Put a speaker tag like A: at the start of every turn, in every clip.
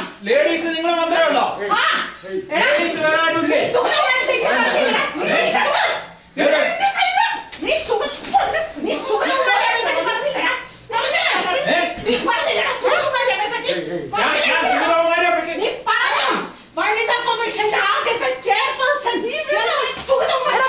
A: Ladies നിങ്ങൾ മാത്രമേ ഉള്ളോ
B: ആ, എടാ,
A: ലേഡീസ് വേറെ ആരുമില്ലേ
B: സുഖം ചേച്ചി പറഞ്ഞില്ലടാ. നീ സുഖം.
A: ഏത്?
B: നീ സുഖം നീ സുഖം പറഞ്ഞില്ലടാ പറഞ്ഞില്ലടാ
A: ഏ?
B: നീ പറഞ്ഞില്ലടാ സുഖം പറ്റി
A: ഞാൻ ഞാൻ സുഗതകുമാരിയെ പറ്റി
B: നീ പറഞ്ഞു വനിതാ കമ്മീഷന്റെ ആദ്യത്തെ ചെയർപേഴ്സൺ സുഗതകുമാരി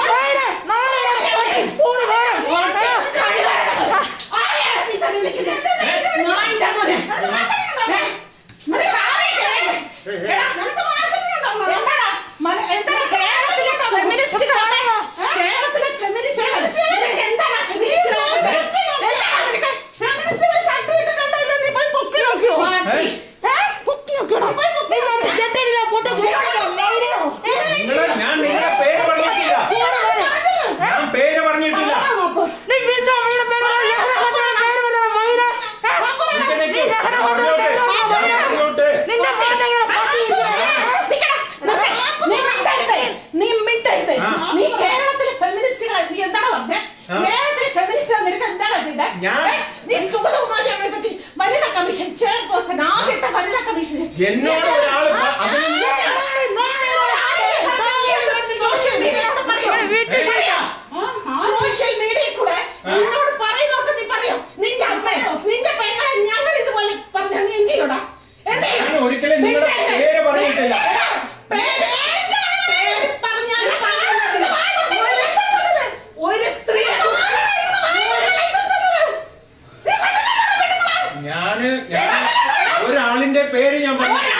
B: ആരെയാണ് നീ തന്നെ വിളിക്കുന്നത്? നായിന്റെ മോനെ. ഏ? നിനക്ക് ആരെയൊക്കെ? എടാ, നിനക്ക് മാർക്കറ്റിലുണ്ടോ? എന്താടാ? മന- എന്താണ് കേരളത്തിലെ ഫെമിനിസ്റ്റുകളാണ്? കേരളത്തിലെ ഫെമിനിസ്റ്റുകൾ. നിനക്ക് എന്താണ് ഫെമിനിസ്റ്റുകൾ? എന്താണ് നിനക്ക്? ഫെമിനിസ്റ്റുകൾ ഷർട്ട് ഇട്ടിട്ടുണ്ടോ ഇല്ലയോ? നീ പോയി പൊക്കി നോക്കിയോ?
A: ഏ?
B: ഏ? പൊക്കി നോക്കിയോടാ? പോയി പൊക്കി
A: നിങ്ങള് ഞാൻ നിങ്ങളുടെ പേര് പറഞ്ഞിട്ടില്ല ഞാൻ പേര് പറഞ്ഞിട്ടില്ല നിക്ക് നിക്ക്. ഞാൻ പറഞ്ഞോട്ടെ ഞാൻ പറഞ്ഞോട്ടെ
C: നിന്റെ മോനെ ഇങ്ങനെ പട്ടി
B: നീ മിണ്ടരുത്. നീ മിണ്ടരുത്.
A: ആ.
B: നീ കേരളത്തിലെ ഫെമിനിസ്റ്റുകളെ നീ എന്താണ് പറഞ്ഞേ
A: ആ.
B: കേരളത്തിലെ ഫെമിനിസ്റ്റുകൾ നിനക്ക് എന്താണ് ചെയ്തേ
A: ഞാൻ-
B: ഏ? നീ സുഗതകുമാരി അമ്മയെ പറ്റി വനിതാ കമ്മീഷൻ ചെയർപേഴ്സൺ ആദ്യത്തെ വനിതാ കമ്മീഷൻ
A: എന്നോട് ഒരാള് പ- അത്
B: സോഷ്യൽ മീഡിയയിലൂടെ പറയോ
C: വീട്ടിൽ
B: പറയോ? സോഷ്യൽ മീഡിയയിൽ കൂടെ നിന്നോട് പറയുന്നൊക്കെ നീ പറയോ നിന്റെ അമ്മ നിന്റെ പെങ്ങളെ ഞങ്ങൾ ഇതുപോലെ പറഞ്ഞ നീ എന്ത് ചെയ്യൂടാ എന്ത് ചെയ്യും?
A: ഞാൻ ഒരിക്കലും നിങ്ങളുടെ പേര് പറഞ്ഞിട്ടില്ല.
B: പേര് പേര് പറഞ്ഞാൽ പറയുന്നത്. ഒരു സ്ത്രീ
A: ഞാന് ഞാൻ ഒരാളിന്റെ പേര് ഞാൻ പറഞ്ഞിട്ടില്ല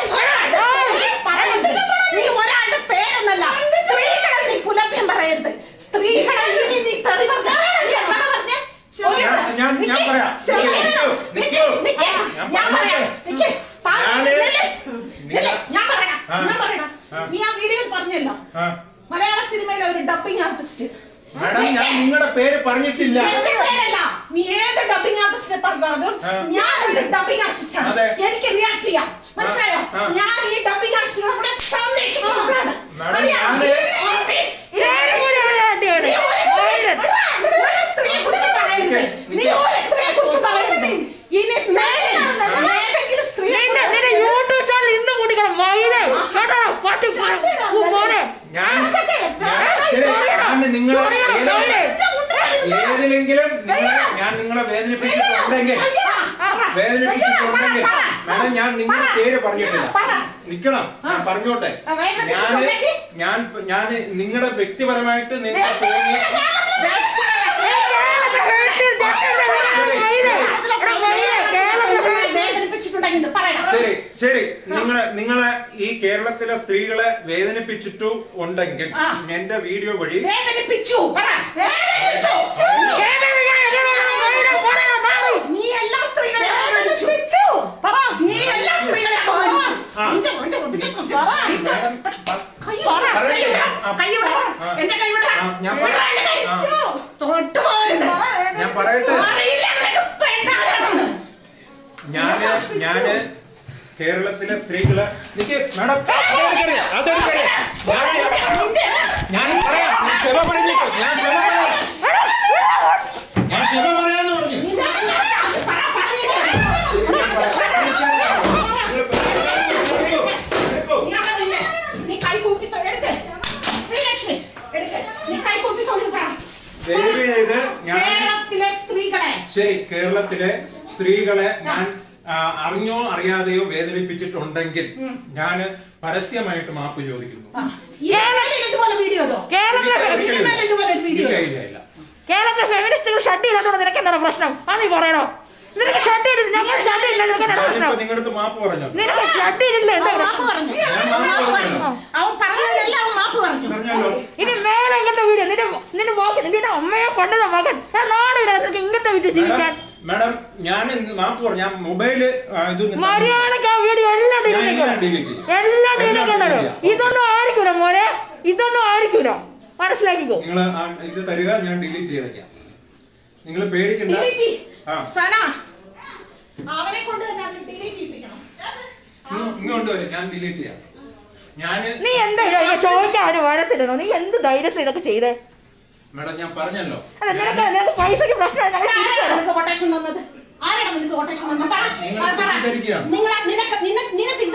B: നീ ഒരാളുടെ പേരൊന്നല്ല സ്ത്രീകളെ നീ പുലഭ്യം പറയരുത് സ്ത്രീകളെ ഇനി നീ തെറി പറഞ്ഞ നീ എന്താണ് പറഞ്ഞേ? ഒരു-
A: ഞാൻ- ഞാൻ- ഞാൻ
B: നിക്ക്.
A: പറയാം.
B: ശരി.
A: നിക്ക്, നിക്ക്.
B: നിക്ക്.
A: ഞാൻ
B: ഞാൻ പറയാം.
A: പറഞ്ഞോട്ടെ.
B: നിക്ക്. താ-
A: ഞാന്
B: നില്ല്. നില്ല്.
A: നിങ്ങ-
B: ഞാൻ പറയണം
A: ആ.
B: ഞാൻ പറയണം
A: ആ.
B: നീ ആ വീഡിയോയിൽ പറഞ്ഞല്ലോ
A: ആ.
B: മലയാള സിനിമയിലെ ഒരു ഡബിംഗ് ആർട്ടിസ്റ്റ്
A: മാഡം ഞാൻ നിങ്ങളുടെ പേര് പറഞ്ഞിട്ടില്ല
B: എന്റെ പേരല്ല നീ ഏത് ഡബിംഗ് ആർട്ടിസ്റ്റിനെ പറഞ്ഞാലും
A: ആ.
B: ഞാൻ ഒരു ഡബിംഗ് ആർട്ടിസ്റ്റ് ആണ്
A: അതെ.
B: എനിക്ക് റിയാക്ട് ചെയ്യാം മനസ്സിലായോ
A: ആ.
B: ഞാൻ ഈ ഡബിംഗ് ആർട്ടിസ്റ്റിനെ കൂടെ സംരക്ഷിക്കുന്നവളാണ്
A: മാഡം,
B: അറിയാം?
A: ഞാന്
B: നീ ഒരു- ഒരു സ്ത്രീയെ കുറിച്ച് പറയരുത്. നീ ഒരു സ്ത്രീയെ കുറിച്ച് പറയരുത്. ഇനി മേലെ ഏതെങ്കിലും സ്ത്രീയെ
C: നിന്റെ നിന്റെ യൂട്യൂബ് ചാനൽ ഇന്നും കുടിക്കണം മൈന കേട്ടോ പട്ടി മോനെ
A: ഞാൻ ഞാൻ ശരി, ഞാൻ നിങ്ങളെ ഏത് ഏതിലെങ്കിലും നിങ്ങളെ ഞാൻ നിങ്ങളെ വേദനിപ്പിച്ചിട്ടുണ്ടെങ്കിൽ വേദനിപ്പിച്ചിട്ടുണ്ടെങ്കിൽ മാഡം ഞാൻ നിങ്ങളുടെ പേര് പറഞ്ഞിട്ടില്ല നിക്കണം ഞാൻ പറഞ്ഞോട്ടെ ഞാന് ഞാൻ ഞാൻ നിങ്ങളുടെ വ്യക്തിപരമായിട്ട് നിങ്ങൾ തോന്നി
B: വേദനിപ്പിച്ചിട്ടുണ്ടെങ്കിൽ പറയണം
A: ശരി ശരി നിങ്ങളെ നിങ്ങളെ ഈ കേരളത്തിലെ സ്ത്രീകളെ വേദനിപ്പിച്ചിട്ടു ഉണ്ടെങ്കിൽ
B: ആ.
A: എന്റെ വീഡിയോ വഴി
B: വേദനിപ്പിച്ചു പറ വേദനിപ്പിച്ചു നീ എല്ലാ സ്ത്രീകളെ അപമാനിച്ചു പറ നീ എല്ലാ സ്ത്രീകളെ അപമാനിച്ചു
A: ആ.
B: നിന്റെ മോന്റെ ഒടുക്കത്തെ കുറിച്ച് പറ. കൈ വിട, കൈ
A: പറയട്ടെ.
B: വിട,
A: ആ.
B: കൈ വിട.
A: ആ.
B: എന്റെ കൈ വിട.
A: ആ, ഞാൻ
B: വിട
A: പറ-
B: എന്റെ കൈ.
A: ആ.
B: തൊട്ട് പോകരുത്.
A: ഞാൻ പറയട്ടെ
B: അറിയില്ല നിനക്ക് പെണ്ണാരാണെന്ന്.
A: ഞാന് ഞാന് കേരളത്തിലെ സ്ത്രീകളെ നിക്ക് മാഡം അതെടുക്കരുത്, അതെടുക്കരുത്. ഞാന് ഞാൻ പറയാം ഞാൻ ക്ഷമ പറഞ്ഞിട്ട് ഞാൻ ക്ഷമ പറയാം ഞാൻ ക്ഷമ പറയാന്ന് പറഞ്ഞു
B: നീ അത് പറ, പറഞ്ഞിട്ട്. നീ അവിടെ നില്ല്. നീ കൈ കൂപ്പി തൊ- എടുക്ക്. ശ്രീലക്ഷ്മി, എടുക്ക്. നീ കൈ കൂപ്പി തൊഴുത് പറ.
A: ദയവ് ചെയ്ത് ഞാൻ
B: കേരളത്തിലെ സ്ത്രീകളെ
A: ശരി കേരളത്തിലെ സ്ത്രീകളെ ഞാൻ ആ, അറിഞ്ഞോ അറിയാതെയോ വേദനിപ്പിച്ചിട്ടുണ്ടെങ്കിൽ ഞാൻ പരസ്യമായിട്ട് മാപ്പ് ചോദിക്കുന്നു
B: ആ, ഇതുവരെ ഇതുപോലെ വീഡിയോ ഇതോ?
C: കേരളത്തിലെ
B: ഇതിന് മേലെ ഇതുപോലെ ഒരു വീഡിയോ
A: ഇല്ല ഇല്ല ഇല്ല
C: കേരളത്തിലെ ഫെമിനിസ്റ്റുകൾ ഷർട്ട് ഇല്ലാത്തോണ്ട് നിനക്ക് എന്താണ് പ്രശ്നം അത് നീ പറയണോ നിനക്ക് ഷർട്ട് ഇടില്ല ഞങ്ങൾ ഷർട്ട് ഇല്ല നിനക്ക് എന്താണ്
A: ഞാനിപ്പോ
C: പ്രശ്നം
A: നിങ്ങളുടെ അടുത്ത് മാപ്പ് പറഞ്ഞു
C: നിനക്ക് ഷർട്ട് ഇടില്ല എന്താ
B: അവൻ മാപ്പ്
C: പ്രശ്നം
B: പറഞ്ഞു
A: ഞാൻ മാപ്പ് പറഞ്ഞു
B: അവൻ പറഞ്ഞതെല്ലാം അവൻ മാപ്പ് പറഞ്ഞു
A: പറഞ്ഞല്ലോ
C: ഇനി മേലെ ഇങ്ങനത്തെ വീഡിയോ നിന്റെ നിന്റെ മോക്ക് നിന്റെ അമ്മയെ കൊണ്ടത മകൻ ഞാൻ നാടില്ല നിനക്ക് ഇങ്ങനത്തെ വിറ്റ് ജീവിക്കാൻ
A: മാഡം ഞാൻ ഇന്ന് മാപ്പ് പറഞ്ഞു ഞാൻ മൊബൈല് ആ, ഇത് ഒന്ന്
C: മര്യാദക്ക് ആ വീഡിയോ എല്ലാം
A: ഞാൻ
C: ഡിലീറ്റ്
A: എല്ലാം delete ചെയ്യും.
C: എല്ലാം ഡിലീറ്റ്
A: എല്ലാം
C: ഉണ്ടല്ലോ
A: delete ചെയ്യാം.
C: ഇതൊന്നും ആയിരിക്കൂല മോനെ ഇതൊന്നും ആയിരിക്കൂല മനസ്സിലാക്കിക്കോ
A: നിങ്ങൾ ഇത് തരിക ഞാൻ ഡിലീറ്റ് ചെയ്തേക്കാം നിങ്ങൾ പേടിക്കണ്ട
B: ഡിലീറ്റ്
A: ആ
B: സന അവനെ കൊണ്ട് തന്നെ അത് ഡിലീറ്റ് ചെയ്യിപ്പിക്കണം
A: ഇങ്ങ് ഇങ്ങോട്ട് വരും ഞാൻ ഡിലീറ്റ് ചെയ്യാം ഞാന്
C: നീ എന്താ ഇതൊക്കെ ചോദിക്കാൻ അവര് വരത്തില്ലെന്നോ നീ എന്ത് ധൈര്യത്തിൽ ഇതൊക്കെ ചെയ്തേ
A: മാഡം ഞാൻ പറഞ്ഞല്ലോ
C: അല്ല നിനക്ക് നിനക്ക് പൈസക്ക് പ്രശ്നമാണ് ഞങ്ങൾ
B: ആരാണ് നിനക്ക് കൊട്ടേഷൻ തന്നത് ആരാണ് നിനക്ക് കൊട്ടേഷൻ തന്നത് പറ
A: നിങ്ങൾ
B: അത് പറ.
A: തെറ്റിദ്ധരിക്കുകയാണ്.
B: നിങ്ങൾ നിനക്ക് നിനക്ക് നിനക്ക്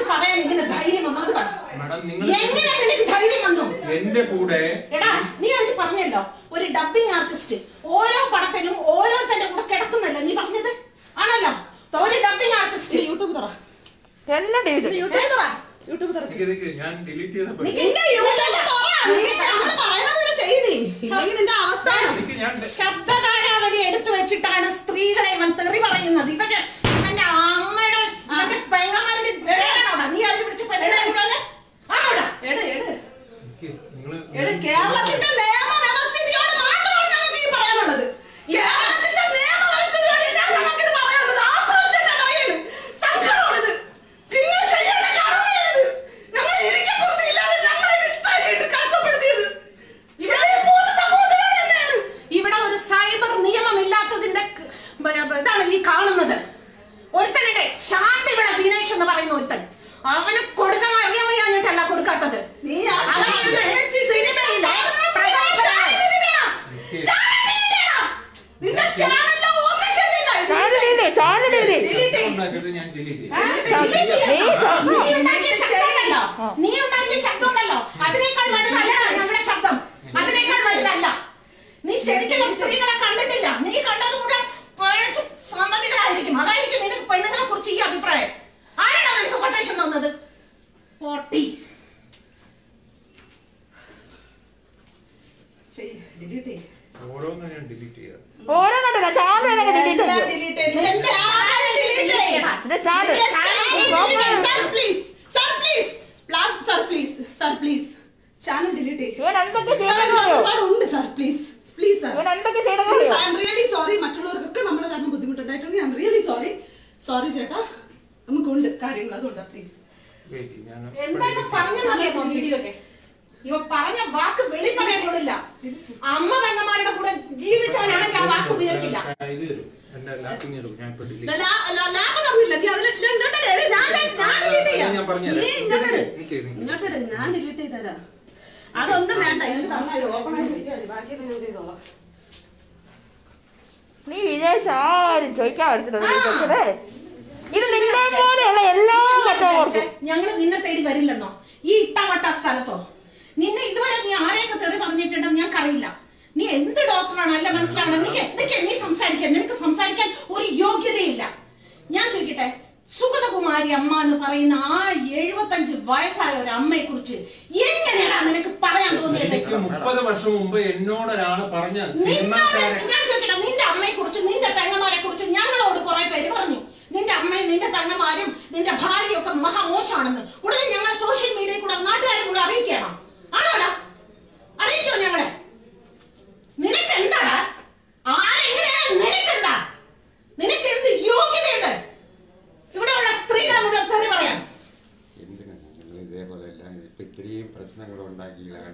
A: എന്റെ കൂടെ
B: എടാ നീ അതിന് പറഞ്ഞല്ലോ ഒരു ഡബിങ് ആർട്ടിസ്റ്റ് ഓരോ പടത്തിനും ഓരോരുത്തരുടെ കൂടെ കിടക്കുന്നല്ലോ നീ പറഞ്ഞത് ആണല്ലോ ഒരു ഡബിങ് ആർട്ടിസ്റ്റ്
D: യൂട്യൂബ് തുറ
C: എല്ലാം ഡിലീറ്റ്
D: യൂട്യൂബ് തുറ യൂട്യൂബ് തുറ
A: നിക്ക് നിക്ക്, ഞാൻ ഡിലീറ്റ് ചെയ്തപ്പോ
B: നിന്റെ
D: യൂട്യൂബ് തുറ നീ ഞങ്ങള് പറയണതൂടെ ചെയ്തി ഇല്ലെങ്കിൽ നിന്റെ അവസ്ഥ
A: എനിക്ക് ഞാൻ
B: ശബ്ദധാരാവലി എടുത്തു വെച്ചിട്ടാണ് സ്ത്രീകളെ ഇവൻ തെറി പറയുന്നത് ഇവന്റെ എന്റെ അമ്മയുടെ ഇവന്റെ പെങ്ങന്മാരുടെ പേരാണോടാ നീ അതിൽ വിളിച്ച് പെണ്ണാണോടാ ആണോടാ
D: എട് എട്
A: നിക്ക്, നിങ്ങള്
D: എട് കേരളത്തിന്റെ നിയമവ്യവസ്ഥിതിയോട് മാത്രമാണ് ഞങ്ങൾക്ക് ഈ പറയാനുള്ളത് കേരളത്തിന്റെ നിയമവ്യവസ്ഥിതിയോട് എന്താണ് ഞങ്ങൾക്ക് ഇത് പറയാനുള്ളത് ആക്രോശം പറയുന്നത് സങ്കടമാണിത് നിങ്ങൾ ചെയ്യേണ്ട കടമയാണിത് ഞങ്ങൾ ഇരിക്കപ്പുറത്ത് ഇല്ലാതെ ഞങ്ങളെ ഇത്രയായിട്ട് കഷ്ടപ്പെടുത്തിയത് ഇവിടെ ഈ മൂന്ന് സമൂഹത്തിനോട് തന്നെയാണ്
B: ഇവിടെ ഒരു സൈബർ നിയമം ഇല്ലാത്തതിന്റെ ക- ബ- ബ- ഇതാണ് ഈ കാണുന്നത് ഒരുത്തനുടെ ശാന്തി വിള ദിനേശ് എന്ന് പറയുന്ന ഒരുത്തൻ അവന് കൊടുക്കാൻ അറിയാൻ വയ്യാഞ്ഞിട്ടല്ല കൊടുക്കാത്തത്
D: നീ
B: അവൻ ഇരുന്ന് സിനിമയിലെ പ്രഗത്ഭനായ
D: നിന്റെ ചാനലിലെ ഒന്നും ശരിയല്ല
C: ചാനലില്ലേ ചാനലില്ലേ
A: ഉണ്ടാക്കരുത്, ഞാൻ ഡിലീറ്റ് ചെയ്യും
C: നീ സ്വന്തം
B: നീ ഉണ്ടാക്കിയ ശബ്ദമുണ്ടല്ലോ നീ ഉണ്ടാക്കിയ ശബ്ദമുണ്ടല്ലോ അതിനേക്കാൾ വലുതല്ലടാ ഞങ്ങളുടെ ശബ്ദം അതിനേക്കാൾ വലുതല്ല നീ ശരിക്കുള്ള സ്ത്രീകളെ കണ്ടിട്ടില്ല നീ കണ്ടത് മുഴുവൻ പഴച്ചു സമ്മതികളായിരിക്കും അതായിരിക്കും നിനക്ക് പെണ്ണുങ്ങളെ കുറിച്ച് ഈ അഭിപ്രായം ആരാണ് നിനക്ക് കൊട്ടേഷൻ തന്നത് പൊട്ടി
D: ഡിലീറ്റ് ചെയ്യ്
A: ഓരോന്നും ഞാൻ ഡിലീറ്റ് ചെയ്യാം
C: ഓരോ കണ്ടില്ല ചാനൽ ഡിലീറ്റ്
D: എല്ലാം
C: ചെയ്യും
D: delete ചെയ്യ്. നിന്റെ channel delete ചെയ്യ്.
C: എന്റെ ചാനൽ
D: നിന്റെ channel delete ചെയ്യ്. Sir, please. Sir, please. Plus, sir, please. Sir, please. Channel delete ചെയ്യ്.
C: ഇവൻ എന്തൊക്കെ
D: Sir,
C: ചെയ്തെന്നറിയോ
D: ഒരുപാട് ഉണ്ട് sir. Please. Please, sir.
C: ഇവൻ എന്തൊക്കെ
D: Please,
C: ചെയ്തെന്നറിയോ
D: I am really sorry. മറ്റുള്ളവർക്കൊക്കെ നമ്മുടെ കാരണം ബുദ്ധിമുട്ടുണ്ടായിട്ടുണ്ട് I'm really sorry sorry ചേട്ടാ നമുക്കുണ്ട് കാര്യങ്ങൾ അതുകൊണ്ടാ പ്ലീസ്
A: വെയിറ്റ് ഞാൻ
B: എന്താണ് പറഞ്ഞെന്നറിയാമോ വീഡിയോയില് ഇവ പറഞ്ഞ വാക്ക് വെളി പറയാൻ കൊള്ളില്ല അമ്മ പെങ്ങന്മാരുടെ കൂടെ ജീവിച്ചവനാണെങ്കിൽ ആ വാക്ക് ഉപയോഗിക്കില്ല
A: ഇത് തരും എന്റെ ലാപ്പിംഗ് തരും ഞാൻ ഇപ്പൊ ഡിലീറ്റ്
D: ലാഭ പറഞ്ഞില്ല നീ അതിൽ ഇങ്ങോട്ട് ഇട്. ഞാൻ ഞാൻ ഡിലീറ്റ് ചെയ്യാം
A: ഞാൻ പറഞ്ഞുതരാം.
D: നീ ഇങ്ങോട്ട് ഇട്.
A: നിക്ക്, നിക്ക്.
D: ഇങ്ങോട്ട് ഇട്. ഞാൻ ഡിലീറ്റ് ചെയ്തരാ അതൊന്നും വേണ്ട എനിക്ക് താമസിച്ചു ഓപ്പൺ ആയി ഇരിക്കാ മതി. ബാക്കിയൊക്കെ ഞാൻ ചെയ്തോളാം
C: നീ വിചാരിച്ച ആരും ചോദിക്കാൻ പറ്റത്തില്ല ഇത് നിന്നെ പോലെയുള്ള എല്ലാ കച്ചവടം
B: ഞങ്ങള് നിന്നെ തേടി വരില്ലെന്നോ ഈ ഇട്ടവട്ട സ്ഥലത്തോ നിന്നെ ഇതുവരെ നീ ആരെയൊക്കെ തെറി പറഞ്ഞിട്ടുണ്ടെന്ന് ഞങ്ങൾക്കറിയില്ല നീ എന്ത് ഡോക്ടറാണ് അല്ല മനസ്സിലാവണം നിനക്ക് എന്തൊക്കെ നീ സംസാരിക്കാൻ നിനക്ക് സംസാരിക്കാൻ ഒരു യോഗ്യതയില്ല ഞാൻ ചോദിക്കട്ടെ സുഗതകുമാരി അമ്മ എന്ന് പറയുന്ന ആ എഴുപത്തഞ്ച് വയസ്സായ ഒരു അമ്മയെ കുറിച്ച് എങ്ങനെയാണ് നിനക്ക് പറയാൻ തോന്നിയത്
A: എനിക്ക് മുപ്പത് വർഷം മുമ്പ് എന്നോട് ഒരാള് പറഞ്ഞ
B: നിന്നോട്
A: സിനിമാക്കാരെ
B: ഞാൻ ചോദിക്കട്ടെ നിന്റെ അമ്മയെ കുറിച്ച് നിന്റെ പെങ്ങന്മാരെ കുറിച്ച് ഞങ്ങളോട് കുറെ പേര് പറഞ്ഞു നിന്റെ അമ്മയും നിന്റെ പെങ്ങന്മാരും നിന്റെ ഭാര്യയും ഒക്കെ മഹാമോശമാണെന്ന് ഉടനെ ഞങ്ങൾ സോഷ്യൽ മീഡിയയിൽ കൂടെ നാട്ടുകാരെ കൂടെ അറിയിക്കണം ആണോടാ അറിയിക്കോ ഞങ്ങളെ നിനക്ക് എന്താടാ ആരെങ്ങനെയാ നിനക്കെന്താ നിനക്ക് എന്ത് യോഗ്യതയുണ്ട് ഇവിടെയുള്ള സ്ത്രീകളെ മുഴുവൻ തെറി പറയാൻ
E: എന്തിനാ നിങ്ങൾ ഇതേപോലെ എല്ലാം ഇപ്പൊ ഇത്രയും പ്രശ്നങ്ങൾ ഉണ്ടാക്കിയില്ല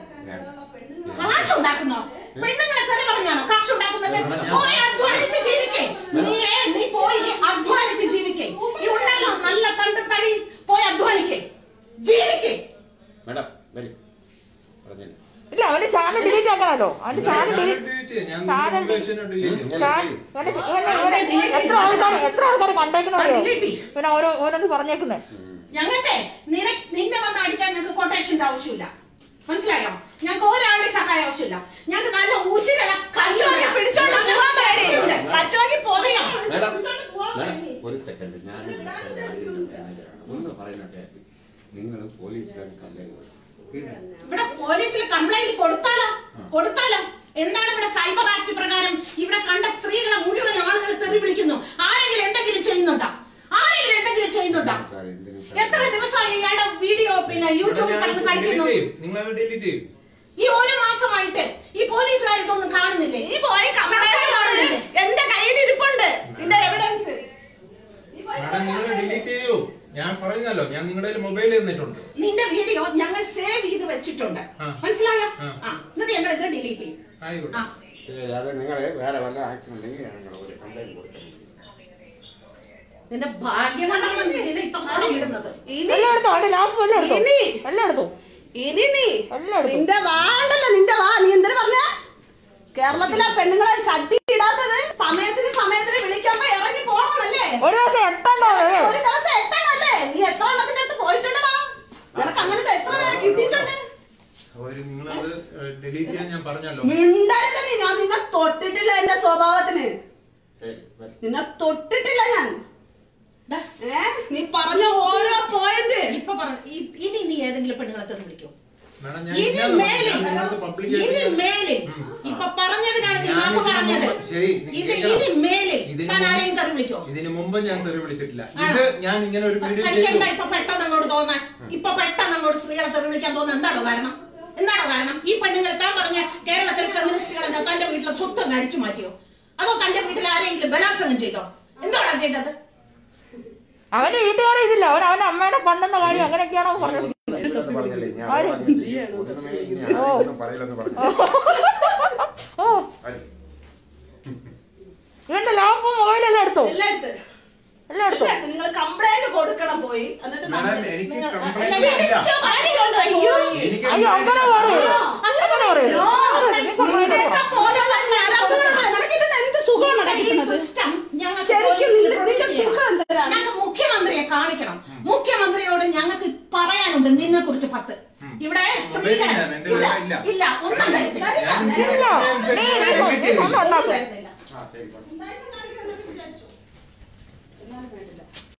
B: കാശ് ഉണ്ടാക്കുന്നോ പെണ്ണുങ്ങളെ തന്നെ പറഞ്ഞാണോ കാശ് ഉണ്ടാക്കുന്നത് പോയി അധ്വാനിച്ച് ജീവിക്കേ നീ നീ പോയി അധ്വാനിച്ച് ജീവിക്കേ ഈ ഉണ്ടല്ലോ നല്ല തണ്ട് തടി പോയി അധ്വാനിക്കേ ജീവിക്കേ
E: മേഡം വരി പറഞ്ഞില്ല
C: ഇല്ല അവന്റെ ചാനൽ ഡിലീറ്റ് ആക്കണല്ലോ അവന്റെ ചാനൽ
A: ഞാൻ
C: ഡിലീറ്റ്
A: delete ചെയ്യാം. ഞാൻ
C: ചാനൽ
A: നിങ്ങളുടെ ഉപദേശം delete ചെയ്യാം.
C: ചാനൽ ഇവന്റെ ഇവന്റെ ഇവന്റെ എത്ര ആൾക്കാർ എത്ര ആൾക്കാർ കണ്ടേക്കുന്നറിയോ പിന്നെ ഓരോ ഓരോന്ന് പറഞ്ഞേക്കുന്നേ
B: ഞങ്ങൾക്ക് നിന നിന്നെ വന്ന് അടിക്കാൻ ഞങ്ങൾക്ക് കൊട്ടേഷന്റെ ആവശ്യമില്ല മനസ്സിലായോ ഞങ്ങൾക്ക് ഒരാളുടെ സഹായം ആവശ്യമില്ല ഞങ്ങൾക്ക് നല്ല ഊശിലുള്ള കയ്യോടെ പിടിച്ചോണ്ട് പോകാൻ പേടിയുണ്ട് പറ്റുമെങ്കിൽ പൊറിയാം
E: മേഡം
B: പിടിച്ചോണ്ട് പോകാൻ
E: മേഡം
B: പേടി.
E: ഒരു സെക്കൻഡ് ഞാൻ ഇവിടുത്തെ മാനേജറാണ് ഒന്ന് പറയുന്നത് നിങ്ങൾ പോലീസിലാണ് കംപ്ലൈന്റ് കൊടുത്തു
B: ഇവിടെ പോലീസിൽ കംപ്ലൈന്റ് കൊടുത്താലോ കൊടുത്താലോ എന്താണ് ഇവിടെ സൈബർ ആക്ട് പ്രകാരം ഇവിടെ കണ്ട സ്ത്രീകളെ മുഴുവൻ ആളുകൾ തെറി വിളിക്കുന്നു ആരെങ്കിലും എന്തെങ്കിലും ചെയ്യുന്നുണ്ടോ ആരെങ്കിലും എന്തെങ്കിലും ചെയ്യുന്നുണ്ടോ
E: സാർ എന്തിനും
B: എത്ര ദിവസമായി ഇയാളുടെ വീഡിയോ പിന്നെ യൂട്യൂബിൽ
A: ഞാൻ
B: കടന്ന്
A: delete
B: കളിക്കുന്നു
A: ചെയ്യും. നിങ്ങളത് ഡിലീറ്റ് ചെയ്യും
B: ഈ ഒരു മാസമായിട്ട് ഈ പോലീസുകാർ ഇതൊന്നും കാണുന്നില്ലേ
D: നീ പോയി
B: സർക്കാർ കാണുന്നില്ലേ
D: എന്റെ കയ്യിൽ ഇരിപ്പുണ്ട് നിന്റെ എവിഡൻസ്
A: മാഡം നിങ്ങൾ ഡിലീറ്റ് ചെയ്യൂ ഞാൻ പറയുന്നല്ലോ ഞാൻ നിങ്ങളുടെ മൊബൈൽ തന്നിട്ടുണ്ട്
B: നിന്റെ വീഡിയോ ഞങ്ങൾ സേവ് ചെയ്ത് വെച്ചിട്ടുണ്ട്
A: ആ.
B: മനസ്സിലായോ
A: ആ.
B: ആ എന്നിട്ട് ഞങ്ങൾ ഇത് ഡിലീറ്റ് ചെയ്യും
A: ആയിക്കോട്ടെ
B: ആ
E: ശരി, അത് നിങ്ങൾ വേറെ വല്ല ആക്ഷൻ ഉണ്ടെങ്കിൽ ഞങ്ങൾ ഒരു കംപ്ലൈന്റ് കൊടുക്കണം
B: നിന്റെ ഭാഗ്യമാണ് നിന്നെ ഇത്രത്തോളം ഇടുന്നത്
D: ഇനി
C: എല്ലാം എടുത്തോ അവന്റെ ലാപ്പ് എല്ലാം എടുത്തോ
D: ഇനി.
C: എല്ലാം എടുത്തോ
D: ഇനി നീ
C: എല്ലാം എടുത്തോ
D: നിന്റെ വാണ്ടല്ലോ നിന്റെ വാ നീ എന്തിനു പറഞ്ഞ കേരളത്തിലെ പെണ്ണുങ്ങളെ ഷട്ടി ഇടാത്തത് സമയത്തിന് സമയത്തിന് വിളിക്കുമ്പോ ഇറങ്ങി പോണോന്നല്ലേ
C: ഒരു ദിവസം എട്ടണ്ടോ
D: ഒരു ദിവസം എട്ടെണ്ണല്ലേ നീ എത്ര എണ്ണത്തിന്റെ അടുത്ത് പോയിട്ടുണ്ടടാ നിനക്ക് അങ്ങനത്തെ എത്ര പേരെ കിട്ടിയിട്ടുണ്ട്
A: ഒരു കാര്യം നിങ്ങളത് ഡിലീറ്റ് ചെയ്യാൻ ഞാൻ പറഞ്ഞല്ലോ
D: മിണ്ടരുത് നീ ഞാൻ നിന്നെ തൊട്ടിട്ടില്ല എന്റെ സ്വഭാവത്തിന്
E: ഏയ്, വേ-
D: നിന്നെ തൊട്ടിട്ടില്ല ഞാൻ
B: ഡാ,
D: ഏ നീ പറഞ്ഞ ഓരോ പോയിന്റ്
B: ഇപ്പൊ പറ ഇ- ഇനി നീ ഏതെങ്കിലും പെണ്ണുങ്ങളെ തെറി വിളിക്കോ
A: മാഡം ഞാൻ
B: ഇനി
A: ഇല്ലാന്ന് പറഞ്ഞു.
B: മേലിൽ
A: ഞാൻ നിങ്ങളടുത്ത്
B: ഇനി
A: പബ്ലിക്കായിട്ട്
B: മേലിൽ
A: ഉം.
B: ഇപ്പൊ പറഞ്ഞതിനാണ് നീ
A: ഞാൻ
B: മാപ്പ്
A: ഇതിന്
B: പറഞ്ഞത്
A: മുമ്പ് ശരി, നീ
B: ഇത്
A: കേൾക്കണം.
B: ഇനി മേലിൽ
A: ഇതിന്
B: താൻ
A: മുമ്പ്
B: ആരെയും തെറി വിളിക്കോ
A: ഇതിന് മുമ്പ് ഞാൻ തെറി വിളിച്ചിട്ടില്ല
B: ആണോ?
A: ഇത് ഞാൻ ഇങ്ങനെ ഒരു വീഡിയോ ചെയ്തു
B: എനിക്കെന്താ ഇപ്പൊ പെട്ടെന്ന് അങ്ങോട്ട് തോന്നാൻ ഇപ്പൊ പെട്ടെന്ന് അങ്ങോട്ട് സ്ത്രീകളെ തെറി വിളിക്കാൻ തോന്നുന്നത് എന്താണോ കാരണം എന്താണോ കാരണം ഈ പെണ്ണുങ്ങൾ താൻ പറഞ്ഞ കേരളത്തിലെ ഫെമിനിസ്റ്റുകൾ എന്താ തന്റെ വീട്ടിലെ സ്വത്ത് അങ്ങ് അടിച്ചു മാറ്റിയോ അതോ തന്റെ വീട്ടിൽ ആരെങ്കിലും ബലാത്സംഗം ചെയ്തോ എന്താണോ ചെയ്തത്
C: അവന്റെ വീട്ടുകാരെ ഇതില്ല അവൻ അവന്റെ അമ്മയുടെ പണ്ടെന്ന കാര്യം അങ്ങനെയൊക്കെയാണോ പറഞ്ഞത്
E: ഇല്ലെന്ന് പറഞ്ഞില്ലേ? ഞാൻ
C: ആര്?
E: പറഞ്ഞില്ലേ? ഒന്നുമേ ഇനി ആരെയൊന്നും പറയില്ലെന്ന് പറഞ്ഞു.
C: ഓ
E: ആര്?
C: ഇവന്റെ ലാപ്പും മൊബൈലെല്ലാം എടുത്തോ
D: എല്ലാം എടുത്ത്
C: എല്ലാം എടുത്തോ
D: എല്ലാം എടുത്ത് നിങ്ങൾ കംപ്ലൈന്റ് കൊടുക്കണം പോയി എന്നിട്ട്
A: മാഡം
D: നമ്മള്
A: എനിക്ക്
D: നിങ്ങൾ-
A: കംപ്ലൈന്റ്
D: അല്ല,
A: ഇല്ല
D: വിളിച്ചോ, വാങ്ങിച്ചോണ്ട് അയ്യോ.
A: എനിക്ക്
C: അയ്യോ അങ്ങനെ പറയൂ അങ്ങനെ പറയൂ
D: നിന്നെയൊക്കെ പോലുള്ള ഞരമ്പുകളാണ്. നിനക്കിത് എന്ത് സുഖമാണ്
B: ഈ
D: കിട്ടുന്നത്?
B: സിസ്റ്റം ഞങ്ങൾക്ക്
D: ശരിക്കും
B: പോലീസിൽ
D: നിന്റെ- നിന്റെ
B: പ്രൊഡ്യൂസ്
D: സുഖം
B: ചെയ്യണം.
D: എന്തിനാണ്?
B: ഞങ്ങൾക്ക് മുഖ്യമന്ത്രിയെ കാണിക്കണം മുഖ്യമന്ത്രിയോട് ഞങ്ങൾക്ക് പറയാനുണ്ട് നിന്നെ കുറിച്ച് പത്ത് ഇവിടെ സ്ത്രീകൾ
A: ഞാൻ എന്റെ
B: ഇല്ല
A: ഇല്ല.
B: ഇല്ല ഒന്നും തരത്തില്ല
A: ഞാൻ
C: ഇല്ല നീ നീ- നീ ഒന്നും
B: ഒന്നും
C: ഉണ്ടാക്കും
B: തരത്തില്ല
E: ആ, ശരി, പറഞ്ഞു.